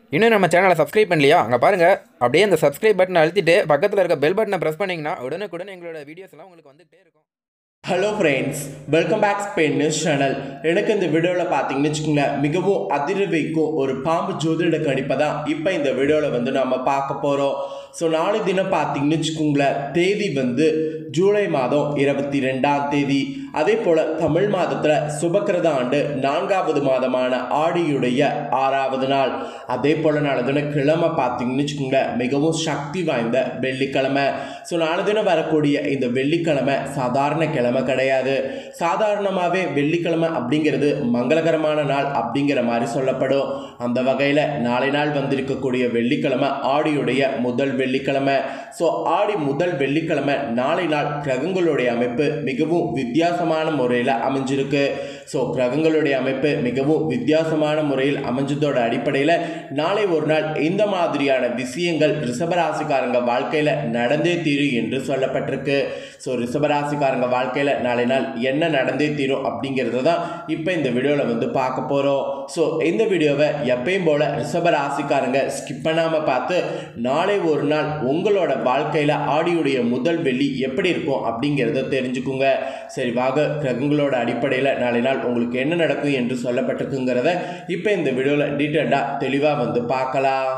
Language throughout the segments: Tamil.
இன்னும் நம்ம சேனலை சப்ஸ்கிரைப் பண்ணலையா அங்கே பாருங்கள் அப்படியே அந்த சப்ஸ்கிரைப் பட்டனை அழுத்திட்டு பக்கத்தில் இருக்க பெல் பட்டனை ப்ரெஸ் பண்ணிங்கன்னா உடனுக்குடன் எங்களோட வீடியோஸ் எல்லாம் உங்களுக்கு வந்துகிட்டே இருக்கும் hello friends welcome back Spain news channel எனக்கு இந்த வீடியோவில் பார்த்தீங்கன்னு வச்சுக்கோங்களேன் மிகவும் அதிர வைக்கும் ஒரு பாம்பு ஜோதிட கணிப்பை தான் இப்போ இந்த வீடியோவில் வந்து நம்ம பார்க்க போகிறோம் ஸோ நாளை தினம் பார்த்தீங்கன்னு வச்சுக்கோங்களேன் தேதி வந்து ஜூலை மாதம் இருபத்தி ரெண்டாம் தேதி அதே போல் தமிழ் மாதத்தில் சுபக்கிரத ஆண்டு நான்காவது மாதமான ஆடியுடைய ஆறாவது நாள் அதே போல் நாளை தினம் கிழமை பார்த்தீங்கன்னு வச்சுக்கோங்களேன் மிகவும் சக்தி வாய்ந்த வெள்ளிக்கிழமை ஸோ நாளை தினம் வரக்கூடிய இந்த வெள்ளிக்கிழமை சாதாரண கிழமை கிடையாது சாதாரணமாகவே வெள்ளிக்கிழமை அப்படிங்கிறது மங்களகரமான நாள் அப்படிங்கிற மாதிரி சொல்லப்படும் அந்த வகையில் நாளை நாள் வந்திருக்கக்கூடிய வெள்ளிக்கிழமை ஆடியுடைய முதல் வெள்ளிக்கிழமை ஸோ ஆடி முதல் வெள்ளிக்கிழமை நாளை நாள் கிரகங்களுடைய அமைப்பு மிகவும் வித்தியாசமான முறையில் அமைஞ்சிருக்கு ஸோ கிரகங்களுடைய அமைப்பு மிகவும் வித்தியாசமான முறையில் அமைஞ்சதோட அடிப்படையில் நாளை ஒரு நாள் இந்த மாதிரியான விஷயங்கள் ரிஷபராசிக்காரங்க வாழ்க்கையில் நடந்தே தீரும் என்று சொல்லப்பட்டிருக்கு ஸோ ரிஷபராசிக்காரங்க வாழ்க்கையில் நாளை நாள் என்ன நடந்தே தீரும் அப்படிங்கிறத தான் இப்போ இந்த வீடியோவில் வந்து பார்க்க போகிறோம் ஸோ இந்த வீடியோவை எப்பயும் போல் ரிஷபராசிக்காரங்க ஸ்கிப் பண்ணாமல் பார்த்து நாளை ஒரு நாள் உங்களோட வாழ்க்கையில் ஆடியுடைய முதல் வெள்ளி எப்படி இருக்கும் அப்படிங்கிறத தெரிஞ்சுக்குங்க சரி வாக கிரகங்களோட அடிப்படையில் நாளை நாள் உங்களுக்கு என்ன நடக்கும் என்று சொல்லப்பட்டிருக்குங்கிறத இப்போ இந்த வீடியோவில் டீட்டெயில்டாக தெளிவாக வந்து பார்க்கலாம்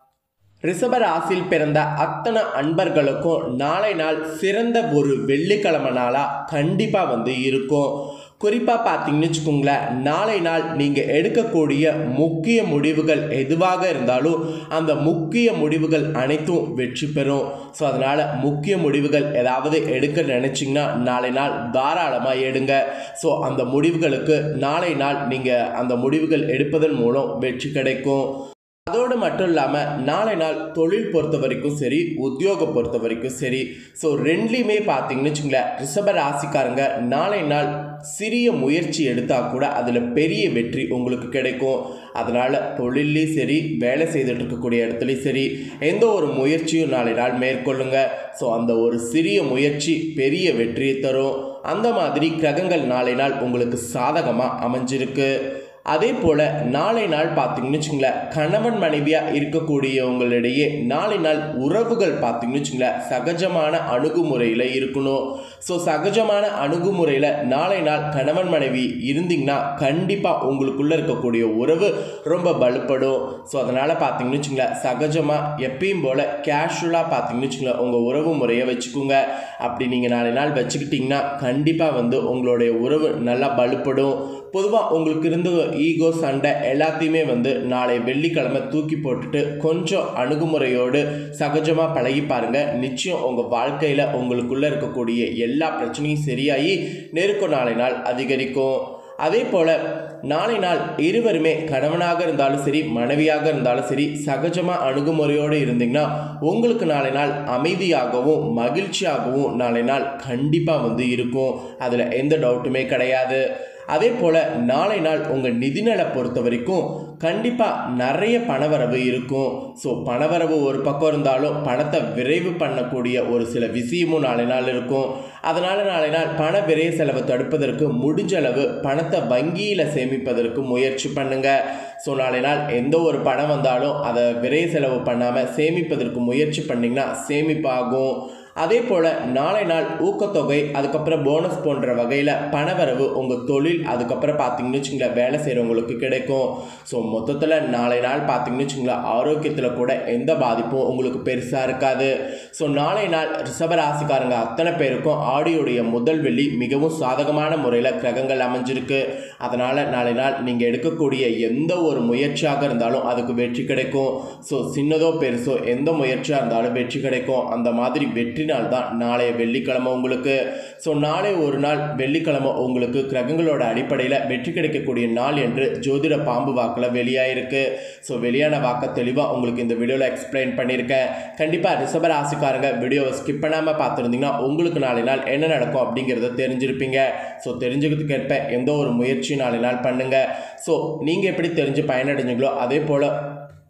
ரிஷப ராசியில் பிறந்த அத்தனை அன்பர்களுக்கும் நாளை நாள் சிறந்த ஒரு வெள்ளிக்கிழமை நாளாக கண்டிப்பாக வந்து இருக்கும் குறிப்பாக பார்த்தீங்கன்னு வச்சுக்கோங்களேன் நாளை நாள் நீங்கள் எடுக்கக்கூடிய முக்கிய முடிவுகள் எதுவாக இருந்தாலும் அந்த முக்கிய முடிவுகள் அனைத்தும் வெற்றி பெறும் ஸோ அதனால் முக்கிய முடிவுகள் ஏதாவது எடுக்க நினச்சிங்கன்னா நாளை நாள் தாராளமாக எடுங்க ஸோ அந்த முடிவுகளுக்கு நாளை நாள் நீங்கள் அந்த முடிவுகள் எடுப்பதன் மூலம் வெற்றி கிடைக்கும் அதோடு மட்டும் இல்லாமல் நாளை நாள் தொழில் பொறுத்த வரைக்கும் சரி உத்தியோகம் பொறுத்த வரைக்கும் சரி ஸோ ரெண்டுலேயுமே பார்த்தீங்கன்னு வச்சுங்களேன் ரிஷப ராசிக்காரங்க நாளை நாள் சிறிய முயற்சி எடுத்தால் கூட அதில் பெரிய வெற்றி உங்களுக்கு கிடைக்கும் அதனால் தொழிலையும் சரி வேலை செய்துட்டு இருக்கக்கூடிய இடத்துலையும் சரி எந்த ஒரு முயற்சியும் நாளை நாள் மேற்கொள்ளுங்க ஸோ அந்த ஒரு சிறிய முயற்சி பெரிய வெற்றியை தரும் அந்த மாதிரி கிரகங்கள் நாளை நாள் உங்களுக்கு சாதகமாக அமைஞ்சிருக்கு அதே போல் நாளை நாள் பார்த்தீங்கன்னு வச்சுங்களேன் கணவன் மனைவியாக இருக்கக்கூடியவங்களிடையே நாளை நாள் உறவுகள் பார்த்தீங்கன்னு வச்சுங்களேன் சகஜமான அணுகுமுறையில் இருக்கணும் ஸோ சகஜமான அணுகுமுறையில் நாளை நாள் கணவன் மனைவி இருந்தீங்கன்னா கண்டிப்பாக உங்களுக்குள்ளே இருக்கக்கூடிய உறவு ரொம்ப பலுப்படும் ஸோ அதனால் பார்த்தீங்கன்னு வச்சுங்களேன் சகஜமாக எப்பயும் போல் கேஷுவலாக பார்த்தீங்கன்னு வச்சுங்களேன் உங்கள் உறவு முறையை வச்சுக்கோங்க அப்படி நீங்கள் நாளை நாள் வச்சுக்கிட்டிங்கன்னா கண்டிப்பாக வந்து உங்களுடைய உறவு நல்லா பலுப்படும் பொதுவாக உங்களுக்கு இருந்த ஈகோ சண்டை எல்லாத்தையுமே வந்து நாளை வெள்ளிக்கிழமை தூக்கி போட்டுட்டு கொஞ்சம் அணுகுமுறையோடு சகஜமாக பழகி பாருங்க நிச்சயம் உங்கள் வாழ்க்கையில் உங்களுக்குள்ளே இருக்கக்கூடிய எல்லா பிரச்சனையும் சரியாகி நெருக்கம் நாளை நாள் அதிகரிக்கும் அதே போல் நாளை நாள் இருவருமே கணவனாக இருந்தாலும் சரி மனைவியாக இருந்தாலும் சரி சகஜமாக அணுகுமுறையோடு இருந்தீங்கன்னா உங்களுக்கு நாளை நாள் அமைதியாகவும் மகிழ்ச்சியாகவும் நாளை நாள் கண்டிப்பாக வந்து இருக்கும் அதில் எந்த டவுட்டுமே கிடையாது அதே போல் நாளை நாள் உங்கள் நிதிநலை பொறுத்த வரைக்கும் கண்டிப்பாக நிறைய பணவரவு இருக்கும் ஸோ பணவரவு ஒரு பக்கம் இருந்தாலும் பணத்தை விரைவு பண்ணக்கூடிய ஒரு சில விஷயமும் நாளை நாள் இருக்கும் அதனால் நாளை நாள் பண விரைய செலவை தடுப்பதற்கு முடிஞ்ச அளவு பணத்தை வங்கியில் சேமிப்பதற்கு முயற்சி பண்ணுங்க ஸோ நாளை நாள் எந்த ஒரு பணம் வந்தாலும் அதை விரைய செலவு பண்ணாமல் சேமிப்பதற்கு முயற்சி பண்ணிங்கன்னா சேமிப்பாகும் அதே போல் நாளை நாள் ஊக்கத்தொகை அதுக்கப்புறம் போனஸ் போன்ற வகையில் பணவரவு உங்கள் தொழில் அதுக்கப்புறம் பார்த்தீங்கன்னு வச்சுங்களேன் வேலை செய்கிறவங்களுக்கு கிடைக்கும் ஸோ மொத்தத்தில் நாளை நாள் பார்த்தீங்கன்னு வச்சுங்களேன் ஆரோக்கியத்தில் கூட எந்த பாதிப்பும் உங்களுக்கு பெருசாக இருக்காது ஸோ நாளை நாள் ரிஷபராசிக்காரங்க அத்தனை பேருக்கும் ஆடியோடைய முதல் வெள்ளி மிகவும் சாதகமான முறையில் கிரகங்கள் அமைஞ்சிருக்கு அதனால் நாளை நாள் நீங்கள் எடுக்கக்கூடிய எந்த ஒரு முயற்சியாக இருந்தாலும் அதுக்கு வெற்றி கிடைக்கும் ஸோ சின்னதோ பெருசோ எந்த முயற்சியாக இருந்தாலும் வெற்றி கிடைக்கும் அந்த மாதிரி வெற்றி நாள் தான் நாளைய வெள்ளிக்கிழமை உங்களுக்கு ஸோ நாளை ஒரு நாள் வெள்ளிக்கிழமை உங்களுக்கு கிரகங்களோட அடிப்படையில் வெற்றி கிடைக்கக்கூடிய நாள் என்று ஜோதிட பாம்பு வாக்கில் வெளியாயிருக்கு ஸோ வெளியான வாக்க தெளிவாக உங்களுக்கு இந்த வீடியோவில் எக்ஸ்பிளைன் பண்ணியிருக்கேன் கண்டிப்பாக ரிஷபராசிக்காரங்க வீடியோவை ஸ்கிப் பண்ணாமல் பார்த்துருந்தீங்கன்னா உங்களுக்கு நாளை நாள் என்ன நடக்கும் அப்படிங்கிறத தெரிஞ்சிருப்பீங்க ஸோ தெரிஞ்சுக்கிறதுக்கு ஏற்ப எந்த ஒரு முயற்சியும் நாளை நாள் பண்ணுங்கள் ஸோ நீங்கள் எப்படி தெரிஞ்சு பயனடைஞ்சீங்களோ அதே போல்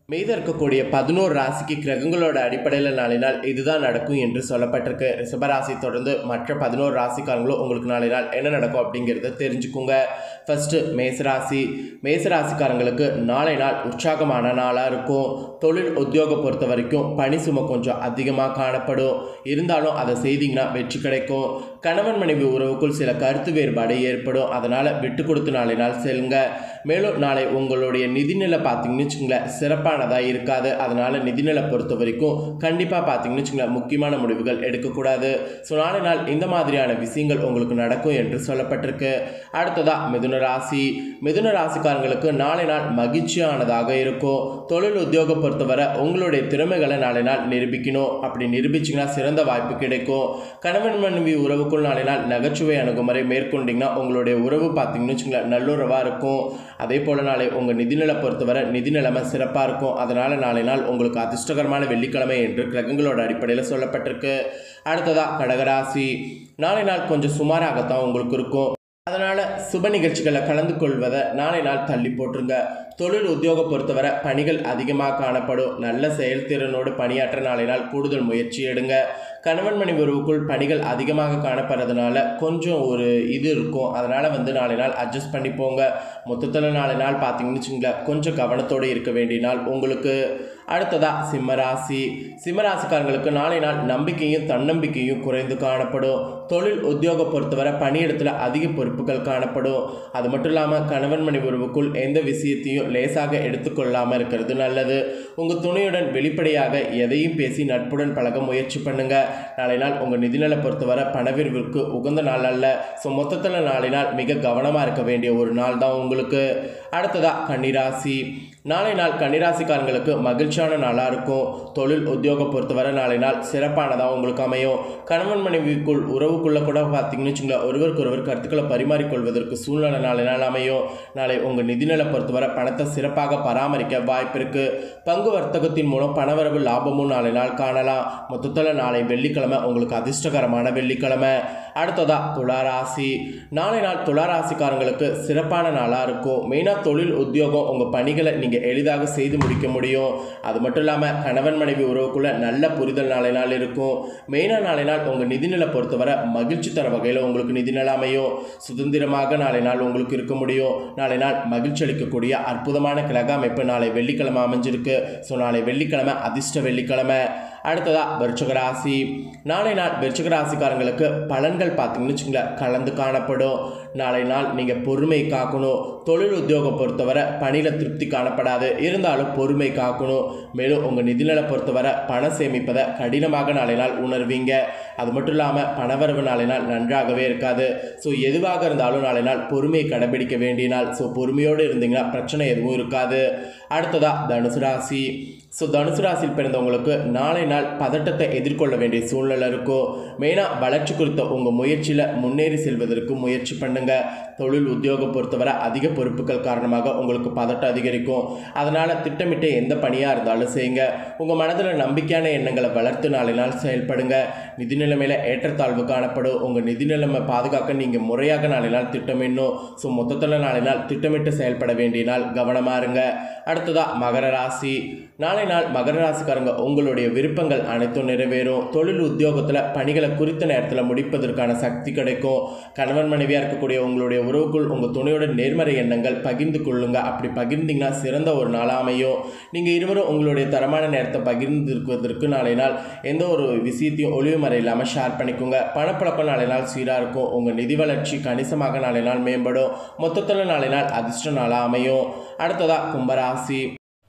மீதம் இருக்கக்கூடிய பதினோரு ராசிக்கு கிரகங்களோட அடிப்படையில் நாளை நாள் இதுதான் நடக்கும் என்று சொல்லப்பட்டிருக்கு ரிஷபராசி தொடர்ந்து மற்ற பதினோரு ராசிக்காரங்களும் உங்களுக்கு நாளை நாள் என்ன நடக்கும் அப்படிங்கிறத தெரிஞ்சுக்குங்க ஃபஸ்ட்டு மேசராசி மேசராசிக்காரங்களுக்கு நாளை நாள் உற்சாகமான நாளாக இருக்கும் தொழில் உத்தியோக பொறுத்த வரைக்கும் பணி சுமை கொஞ்சம் அதிகமாக காணப்படும் இருந்தாலும் அதை செய்தீங்கன்னா வெற்றி கிடைக்கும் கணவன் மனைவி உறவுக்குள் சில கருத்து வேறுபாடு ஏற்படும் அதனால் விட்டு கொடுத்து நாளை நாள் செல்லுங்க மேலும் நாளை உங்களுடைய நிதிநிலை பார்த்தீங்கன்னு வச்சுங்களேன் சிறப்பானதாக இருக்காது அதனால் நிதிநிலை பொறுத்த வரைக்கும் கண்டிப்பாக பார்த்தீங்கன்னு வச்சுங்களேன் முக்கியமான முடிவுகள் எடுக்கக்கூடாது ஸோ நாளை நாள் இந்த மாதிரியான விஷயங்கள் உங்களுக்கு நடக்கும் என்று சொல்லப்பட்டிருக்கு அடுத்ததாக மிதுன ராசி மிதுன ராசிக்காரங்களுக்கு நாளை நாள் மகிழ்ச்சியானதாக இருக்கும் தொழில் உத்தியோக பொறுத்தவரை உங்களுடைய திறமைகளை நாளை நாள் நிரூபிக்கணும் அப்படி நிரூபிச்சிங்கன்னா சிறந்த வாய்ப்பு கிடைக்கும் கணவன் மனைவி உறவுக்குள் நாளை நாள் நகைச்சுவை அணுகுமுறை மேற்கொண்டீங்கன்னா உங்களுடைய உறவு பார்த்தீங்கன்னு வச்சுங்களேன் நல்லுறவாக இருக்கும் அதே போல் நாளை உங்கள் நிதிநிலை பொறுத்தவரை நிதி நிலைமை சிறப்பாக இருக்கும் அதனால் நாளை நாள் உங்களுக்கு அதிர்ஷ்டகரமான வெள்ளிக்கிழமை என்று கிரகங்களோட அடிப்படையில் சொல்லப்பட்டிருக்கு அடுத்ததாக கடகராசி நாளை நாள் கொஞ்சம் சுமாராகத்தான் உங்களுக்கு இருக்கும் அதனால் சுப நிகழ்ச்சிகளில் கலந்து கொள்வதை நாளை நாள் தள்ளி போட்டுருங்க தொழில் உத்தியோக பொறுத்தவரை பணிகள் அதிகமாக காணப்படும் நல்ல செயல்திறனோடு பணியாற்ற நாளை நாள் கூடுதல் முயற்சி எடுங்க கணவன் மனைவி உறவுக்குள் பணிகள் அதிகமாக காணப்படுறதுனால கொஞ்சம் ஒரு இது இருக்கும் அதனால் வந்து நாளை நாள் அட்ஜஸ்ட் பண்ணி போங்க மொத்தத்தில் நாளை நாள் பார்த்தீங்கன்னு வச்சுங்களேன் கொஞ்சம் கவனத்தோடு இருக்க வேண்டிய நாள் உங்களுக்கு அடுத்ததாக சிம்மராசி சிம்மராசிக்காரங்களுக்கு நாளை நாள் நம்பிக்கையும் தன்னம்பிக்கையும் குறைந்து காணப்படும் தொழில் உத்தியோக பொறுத்தவரை பணியிடத்தில் அதிக பொறுப்புகள் காணப்படும் அது மட்டும் இல்லாமல் கணவன் மனைவி உறவுக்குள் எந்த விஷயத்தையும் லேசாக எடுத்துக்கொள்ளாமல் இருக்கிறது நல்லது உங்கள் துணையுடன் வெளிப்படையாக எதையும் பேசி நட்புடன் பழக முயற்சி பண்ணுங்க நாளை நாள் உங்கள் நிதிநிலை பொறுத்தவரை பணவிர்விற்கு உகந்த நாள் அல்ல ஸோ மொத்தத்தில் நாளை நாள் மிக கவனமாக இருக்க வேண்டிய ஒரு நாள் தான் உங்களுக்கு அடுத்ததாக கன்னிராசி நாளை நாள் கன்னிராசிக்காரங்களுக்கு மகிழ்ச்சியான நாளாக இருக்கும் தொழில் உத்தியோக பொறுத்தவரை நாளை நாள் சிறப்பானதாக உங்களுக்கு அமையும் கணவன் மனைவிக்குள் உறவுக்குள்ளே கூட பார்த்தீங்கன்னு வச்சுங்களேன் ஒருவருக்கு ஒருவர் கருத்துக்களை பரிமாறிக்கொள்வதற்கு சூழ்நிலை நாளை நாள் அமையும் நாளை உங்கள் நிதிநிலை பொறுத்தவரை பணத்தை சிறப்பாக பராமரிக்க வாய்ப்பு இருக்குது பங்கு வர்த்தகத்தின் மூலம் பணவரவு லாபமும் நாளை நாள் காணலாம் மொத்தத்தில் நாளை வெள்ளிக்கிழமை உங்களுக்கு அதிர்ஷ்டகரமான வெள்ளிக்கிழமை அடுத்ததா துளாராசி நாளை நாள் துளாராசிக்காரங்களுக்கு சிறப்பான நாளாக இருக்கும் மெயினாக தொழில் உத்தியோகம் உங்கள் பணிகளை நீங்கள் எளிதாக செய்து முடிக்க முடியும் அது மட்டும் இல்லாமல் கணவன் மனைவி உறவுக்குள்ள நல்ல புரிதல் நாளை நாள் இருக்கும் மெயினாக நாளை நாள் உங்கள் நிதிநிலை பொறுத்தவரை மகிழ்ச்சி தர வகையில் உங்களுக்கு நிதிநிலை அமையும் சுதந்திரமாக நாளை நாள் உங்களுக்கு இருக்க முடியும் நாளை நாள் மகிழ்ச்சி அளிக்கக்கூடிய அற்புதமான கிரக அமைப்பு நாளை வெள்ளிக்கிழமை அமைஞ்சிருக்கு ஸோ நாளை வெள்ளிக்கிழமை அதிர்ஷ்ட வெள்ளிக்கிழமை அடுத்ததா விருச்சக ராசி நாளை நாள் விருச்சக ராசிக்காரங்களுக்கு பலன்கள் பார்த்தீங்கன்னு வச்சுங்களேன் கலந்து காணப்படும் நாளை நாள் நீங்கள் பொறுமை காக்கணும் தொழில் உத்தியோகம் பொறுத்தவரை பணியில் திருப்தி காணப்படாது இருந்தாலும் பொறுமை காக்கணும் மேலும் உங்கள் நிதிநிலை பொறுத்தவரை பணம் சேமிப்பதை கடினமாக நாளை நாள் உணர்வீங்க அது மட்டும் இல்லாமல் பணவரவு நாளை நாள் நன்றாகவே இருக்காது ஸோ எதுவாக இருந்தாலும் நாளை நாள் பொறுமையை கடைபிடிக்க வேண்டிய நாள் ஸோ பொறுமையோடு இருந்தீங்கன்னா பிரச்சனை எதுவும் இருக்காது அடுத்ததா தனுசு ராசி ஸோ தனுசு ராசியில் பிறந்தவங்களுக்கு நாளை நாள் பதட்டத்தை எதிர்கொள்ள வேண்டிய சூழ்நிலை இருக்கும் மெயினாக வளர்ச்சி குறித்த உங்கள் முயற்சியில் முன்னேறி செல்வதற்கு முயற்சி பண்ணுங்க தொழில் உத்தியோகம் பொறுத்தவரை அதிக பொறுப்புகள் காரணமாக உங்களுக்கு பதட்டம் அதிகரிக்கும் அதனால் திட்டமிட்ட எந்த பணியாக இருந்தாலும் செய்யுங்க உங்கள் மனதில் நம்பிக்கையான எண்ணங்களை வளர்த்து நாளை நாள் செயல்படுங்க நிதி நிலைமையில் ஏற்றத்தாழ்வு காணப்படும் உங்கள் நிதி நிலைமை பாதுகாக்க நீங்கள் முறையாக நாளை நாள் திட்டமிடணும் ஸோ மொத்தத்தில் நாளை நாள் திட்டமிட்டு செயல்பட வேண்டிய நாள் கவனமாக இருங்க அடுத்ததாக மகர ராசி நாளை நாள் மகர ராசிக்காரங்க உங்களுடைய விருப்பங்கள் அனைத்தும் நிறைவேறும் தொழில் உத்தியோகத்தில் பணிகளை குறித்த நேரத்தில் முடிப்பதற்கான சக்தி கிடைக்கும் கணவன் மனைவியாக இருக்கக்கூடிய உங்களுடைய உறவுக்குள் உங்கள் துணையோட நேர்மறை எண்ணங்கள் பகிர்ந்து கொள்ளுங்க அப்படி பகிர்ந்தீங்கன்னா சிறந்த ஒரு நாளாக அமையும் நீங்கள் இருவரும் உங்களுடைய தரமான நேரத்தை பகிர்ந்து இருக்குவதற்கு நாளை நாள் எந்த ஒரு விஷயத்தையும் ஒளிவு மறை இல்லாமல் ஷேர் பண்ணிக்கோங்க பணப்பழக்கம் நாளை நாள் சீராக இருக்கும் உங்கள் நிதி வளர்ச்சி கணிசமாக நாளை நாள் மேம்படும் மொத்தத்தில் நாளை நாள் அதிர்ஷ்ட நாளாக அமையும் அடுத்ததாக கும்பராசி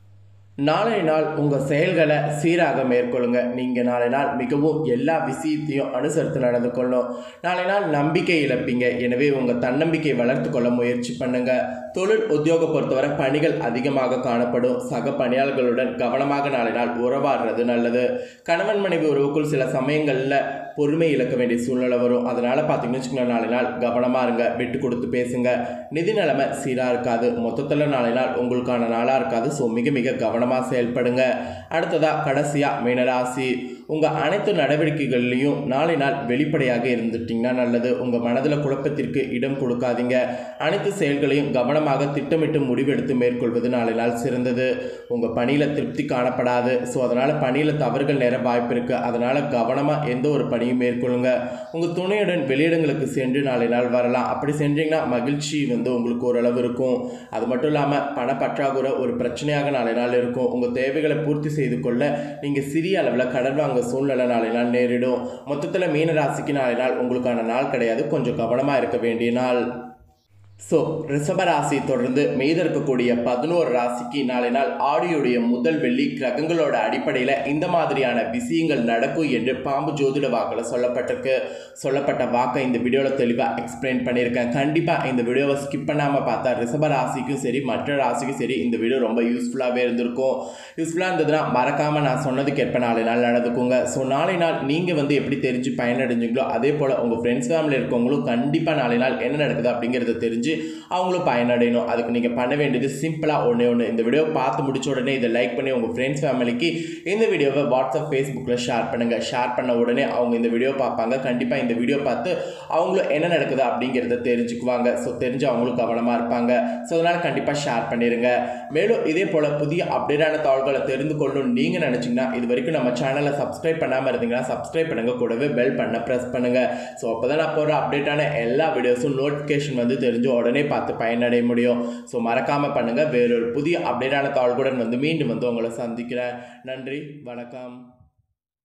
நாளை நாள் உங்கள் செயல்களை சீராக மேற்கொள்ளுங்க நீங்கள் நாளை நாள் மிகவும் எல்லா விஷயத்தையும் அனுசரித்து நடந்து கொள்ளணும் நாளை நாள் நம்பிக்கை இழப்பீங்க எனவே உங்கள் தன்னம்பிக்கை வளர்த்து கொள்ள முயற்சி பண்ணுங்க தொழில் உத்தியோக பொறுத்தவரை பணிகள் அதிகமாக காணப்படும் சக பணியாளர்களுடன் கவனமாக நாளை நாள் உறவாடுறது நல்லது கணவன் மனைவி உறவுக்குள் சில சமயங்களில் பொறுமை இழக்க வேண்டிய சூழ்நிலை வரும் அதனால் பார்த்தீங்கன்னு வச்சுக்கோங்களேன் நாளை நாள் கவனமாக இருங்க விட்டு கொடுத்து பேசுங்க நிதி நிலைமை சீராக இருக்காது மொத்தத்தில் நாளை நாள் உங்களுக்கான நாளாக இருக்காது ஸோ மிக மிக கவனமாக செயல்படுங்க அடுத்ததாக கடைசியாக மீனராசி உங்கள் அனைத்து நடவடிக்கைகள்லையும் நாளை நாள் வெளிப்படையாக இருந்துட்டிங்கன்னா நல்லது உங்கள் மனதில் குழப்பத்திற்கு இடம் கொடுக்காதீங்க அனைத்து செயல்களையும் கவனமாக திட்டமிட்டு முடிவெடுத்து மேற்கொள்வது நாளை நாள் சிறந்தது உங்கள் பணியில் திருப்தி காணப்படாது ஸோ அதனால் பணியில் தவறுகள் நேர வாய்ப்பு இருக்குது அதனால் கவனமாக எந்த ஒரு பணியும் மேற்கொள்ளுங்க உங்கள் துணையுடன் வெளியிடங்களுக்கு சென்று நாளை நாள் வரலாம் அப்படி சென்றீங்கன்னா மகிழ்ச்சி வந்து உங்களுக்கு ஓரளவு இருக்கும் அது மட்டும் இல்லாமல் பணப்பற்றாக்குறை ஒரு பிரச்சனையாக நாளை நாள் இருக்கும் உங்கள் தேவைகளை பூர்த்தி செய்து கொள்ள நீங்கள் சிறிய அளவில் கடன் வாங்க சூழ்நிலை நாளை நாள் நேரிடும் மொத்தத்தில் மீன ராசிக்கு நாளை நாள் உங்களுக்கான நாள் கிடையாது கொஞ்சம் கவனமாக இருக்க வேண்டிய நாள் ஸோ ரிஷப ராசி தொடர்ந்து மீத இருக்கக்கூடிய பதினோரு ராசிக்கு நாளை நாள் ஆடியோடைய முதல் வெள்ளி கிரகங்களோட அடிப்படையில் இந்த மாதிரியான விஷயங்கள் நடக்கும் என்று பாம்பு ஜோதிட வாக்கில் சொல்லப்பட்டிருக்கு சொல்லப்பட்ட வாக்கை இந்த வீடியோவில் தெளிவாக எக்ஸ்பிளைன் பண்ணியிருக்கேன் கண்டிப்பாக இந்த வீடியோவை ஸ்கிப் பண்ணாமல் பார்த்தா ரிஷப ராசிக்கும் சரி மற்ற ராசிக்கும் சரி இந்த வீடியோ ரொம்ப யூஸ்ஃபுல்லாகவே இருந்திருக்கும் யூஸ்ஃபுல்லாக இருந்ததுன்னா மறக்காமல் நான் சொன்னதுக்கு ஏற்ப நாளை நாள் நடந்துக்குங்க ஸோ நாளை நாள் நீங்கள் வந்து எப்படி தெரிஞ்சு பயனடைஞ்சிங்களோ அதே போல் உங்கள் ஃப்ரெண்ட்ஸ் ஃபேமிலி இருக்கவங்களும் கண்டிப்பாக நாளை நாள் என்ன நடக்குது அப்படிங்கிறத தெரிஞ்சு அவங்களும் பயனடையணும் அதுக்கு நீங்கள் பண்ண வேண்டியது சிம்பிளாக ஒன்றே ஒன்று இந்த வீடியோ பார்த்து முடிச்ச உடனே இதை லைக் பண்ணி உங்கள் ஃப்ரெண்ட்ஸ் ஃபேமிலிக்கு இந்த வீடியோவை வாட்ஸ்அப் ஃபேஸ்புக்கில் ஷேர் பண்ணுங்கள் ஷேர் பண்ண உடனே அவங்க இந்த வீடியோ பார்ப்பாங்க கண்டிப்பாக இந்த வீடியோ பார்த்து அவங்களும் என்ன நடக்குது அப்படிங்கிறத தெரிஞ்சுக்குவாங்க ஸோ தெரிஞ்சு அவங்களும் கவனமாக இருப்பாங்க ஸோ அதனால் கண்டிப்பாக ஷேர் பண்ணிடுங்க மேலும் இதே போல் புதிய அப்டேட்டான தகவல்களை தெரிந்து கொள்ளணும்னு நீங்கள் நினச்சிங்கன்னா இது வரைக்கும் நம்ம சேனலை சப்ஸ்கிரைப் பண்ணாமல் இருந்தீங்கன்னா சப்ஸ்கிரைப் பண்ணுங்க கூடவே பெல் பண்ண ப்ரெஸ் பண்ணுங்கள் ஸோ அப்போ தான் நான் போகிற அப்டேட்டான எல்லா வீடியோஸும் நோட்டிஃபிகேஷன் வந்து தெரிஞ்சு உடனே பார்த்து பயனடைய முடியும் ஸோ மறக்காமல் பண்ணுங்கள் வேறொரு புதிய அப்டேட்டான தகவல்களுடன் வந்து மீண்டும் வந்து உங்களை சந்திக்கிறேன் நன்றி வணக்கம்